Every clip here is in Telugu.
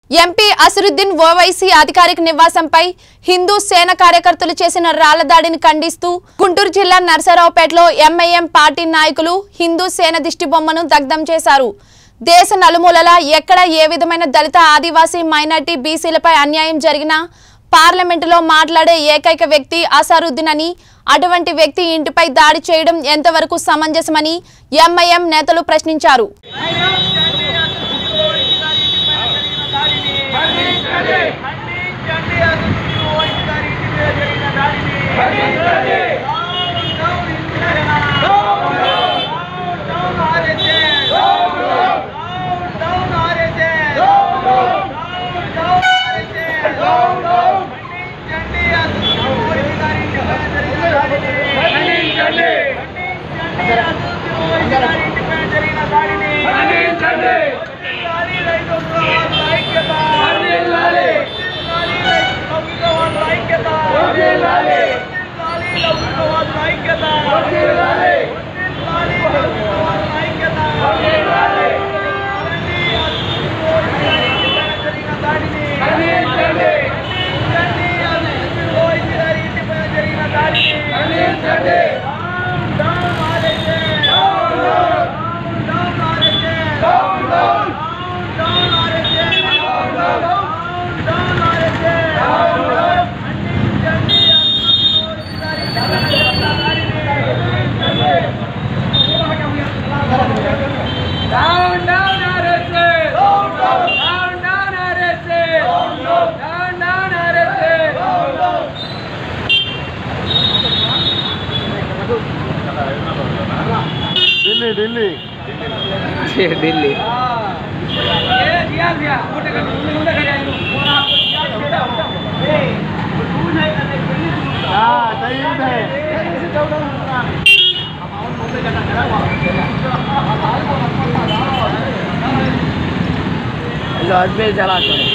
ఎంపీ అసరుద్దీన్ ఓవైసీ అధికారిక నివాసంపై హిందూ సేన కార్యకర్తలు చేసిన రాళ్ల దాడిని ఖండిస్తూ గుంటూరు జిల్లా నరసరావుపేటలో ఎంఐఎం పార్టీ నాయకులు హిందూ సేన దిష్టి బొమ్మను దగ్ధం చేశారు దేశ నలుమూలలా ఎక్కడ ఏ విధమైన దళిత ఆదివాసీ మైనార్టీ బీసీలపై అన్యాయం జరిగినా పార్లమెంటులో మాట్లాడే ఏకైక వ్యక్తి అసరుద్దీన్ అని అటువంటి వ్యక్తి ఇంటిపై దాడి చేయడం ఎంతవరకు సమంజసమని ఎంఐఎం నేతలు ప్రశ్నించారు Down, down, RSA! Down, down, RSA! Down, down, RSA! Delhi Delhi Delhi ये दिया दिया मोटे कर उन्हें उन्हें कर जाएंगे पूरा अजमेर चला चले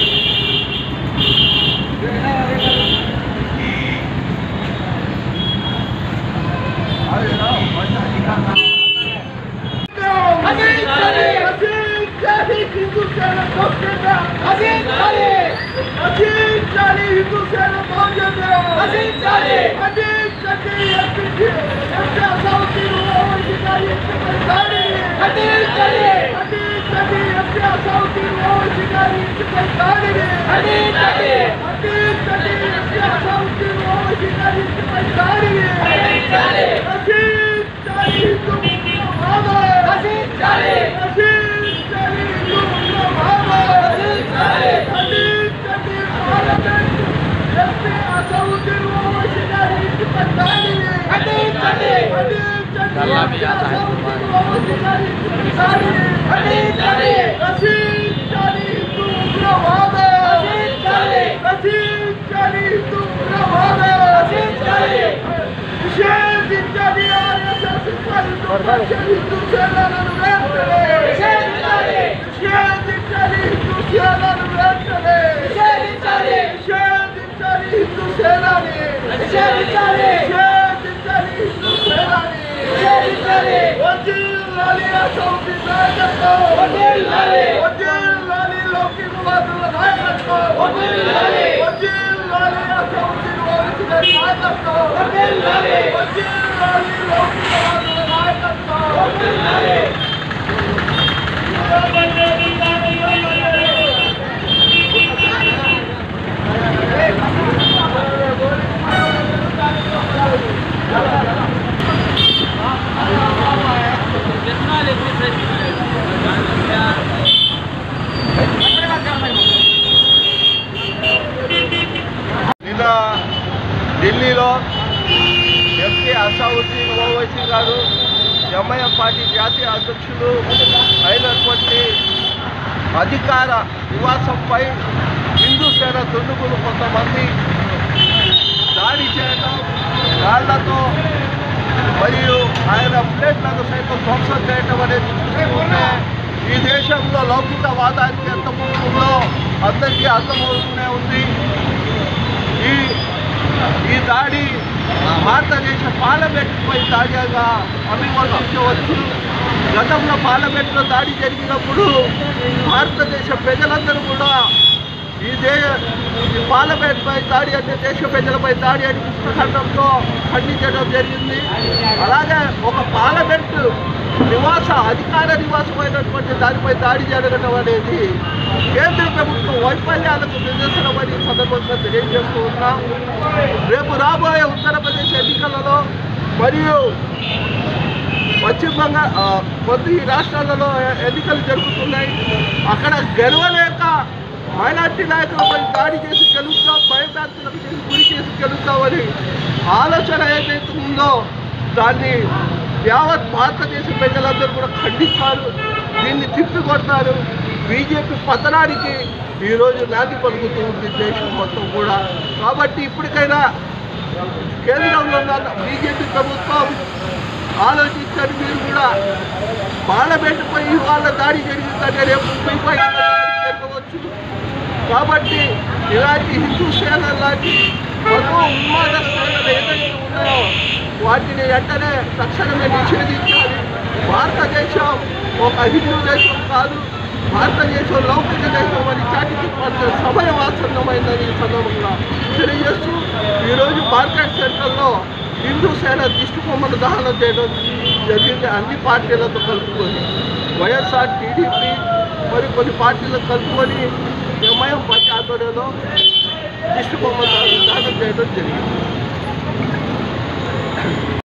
कल्ला भी आता है నిన్న ఢిల్లీలో ఎంపీ అసావుద్దీన్ ఓవైసీ గారు ఎంఐఎం పార్టీ జాతీయ అధ్యక్షులు అయినటువంటి అధికార నివాసంపై హిందూ సేన దుండుగులు కొంతమంది దాడి చేయడం రాళ్లతో మరియు ఆయన ప్లేట్లను సైతం ధ్వంసం చేయడం అనేది చూస్తూ ఉంటే ఈ దేశంలో లౌకికవాదానికి ఎంత ఉందో అందరికీ అర్థమవుతూనే ఉంది ఈ ఈ దాడి భారతదేశ పార్లమెంట్పై తాజాగా అభివర్ణించవచ్చు గతంలో పార్లమెంట్లో దాడి జరిగినప్పుడు భారతదేశ ప్రజలందరూ కూడా దే ఈ పార్లమెంట్పై దాడి అంటే దేశ ప్రజలపై దాడి అని పుస్తకంతో ఖండించడం జరిగింది అలాగే ఒక పార్లమెంట్ నివాస అధికార నివాసమైనటువంటి దానిపై దాడి జరగడం అనేది కేంద్ర ప్రభుత్వం వైఫల్యాలకు నిదర్శనమని ఈ సందర్భంగా తెలియజేస్తూ ఉన్నాం రేపు రాబోయే ఉత్తరప్రదేశ్ ఎన్నికలలో మరియు పశ్చిమ బంగాల్ ఆ, కొద్ది రాష్ట్రాలలో ఎ- ఎన్నికలు జరుగుతున్నాయి అక్కడ గెలవలేక మైనార్టీ నాయకులపై దాడి చేసి గెలుస్తాం భయభ్రాంతులకు చేసి గురి చేసి గెలుస్తామని ఆలోచన ఏదైతే ఉందో దాన్ని యావత్ భారతదేశ ప్రజలందరూ కూడా ఖండిస్తారు దీన్ని తిప్పికొడతారు బీజేపీ పతనానికి ఈరోజు నాంది పలుకుతూ ఉంది దేశం మొత్తం కూడా కాబట్టి ఇప్పటికైనా కేంద్రంలో ఉన్న బీజేపీ ప్రభుత్వం ఆలోచించండి మీరు కూడా పార్లమెంటుపై ఇవాళ దాడి జరిగిందంటే రేపు మీపై కూడా దాడి జరగవచ్చు కాబట్టి ఇలాంటి హిందూ సేనలు లాంటి మరో ఉన్మాద సేనలు ఏదైతే ఉన్నాయో వాటిని వెంటనే తక్షణమే నిషేధించాలి భారతదేశం ఒక హిందూ దేశం కాదు భారతదేశం లౌకిక దేశం అని చాటి చెప్పాల్సిన సమయం ఆసన్నమైందని ఈ సందర్భంగా తెలియజేస్తూ ఈరోజు మార్కెట్ సెంటర్లో హిందూ సేన దిష్టి బొమ్మను దహనం చేయడం జరిగింది అన్ని పార్టీలతో కలుపుకొని వైఎస్ఆర్ టీడీపీ మరి కొన్ని పార్టీలకు కలుపుకొని ఎంఐఎం పార్టీ ఆధ్వర్యంలో దిష్టి బొమ్మను దహనం చేయడం జరిగింది